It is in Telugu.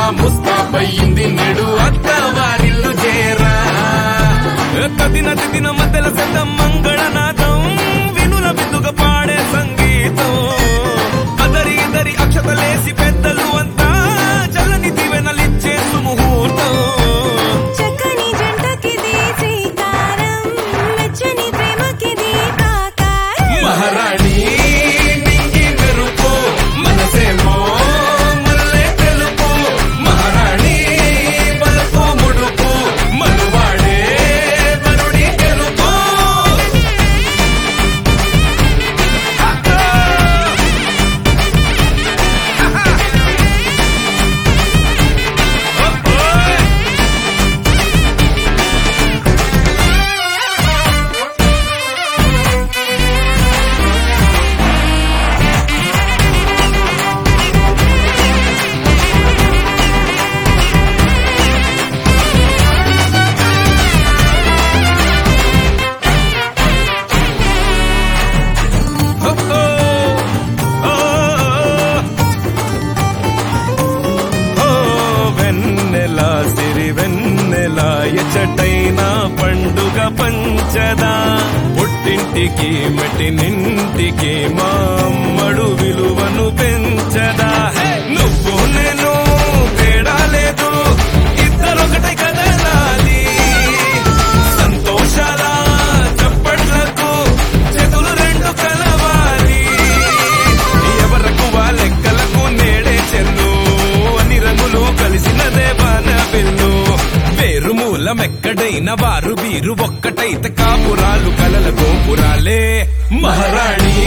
ముస్తాబయ్యింది నేడు అత్త వారిల్లు చేరా తదిన తిదిన మధ్యల శతం మంగళనాదం వినుల బిందుగా పాడే సంగీతం అదరి ఇదరి అక్షతలేసి పెద్దలు అంతా చల్లని దివెనలిచ్చే సుముహూర్తం చక్కని జంటకిది శ్రీకారం మెచ్చని ప్రేమకిది ఆకారం మహారాణి నింగి మెరుపు మనసేమో మల్లె తెలుపు మహారాణి బలపు ముడుపు మనువాడే వరుడి గెలుపు వెన్నెల సిరి వెన్నెల ఎచటైన పండుగ పంచదా పుట్టింటికి మెట్టినింటికి మా అమ్మడు విలువను పెంచదా హే! నువ్వు నేను తేడా లేదు ఇద్దరొకటే కదలాలి సంతోషాల చప్పట్లకు చేతులు రెండు కలవాలి ఎవరకు లెక్కలకు నేడే చెల్లు అన్ని రంగులు కలిసినదే బాన పిల్లు వేరు మూలమెక్కడైన వారు వీరు ఒక్కటైతే కాపురాలు కలల గోపురాలే మహారాణి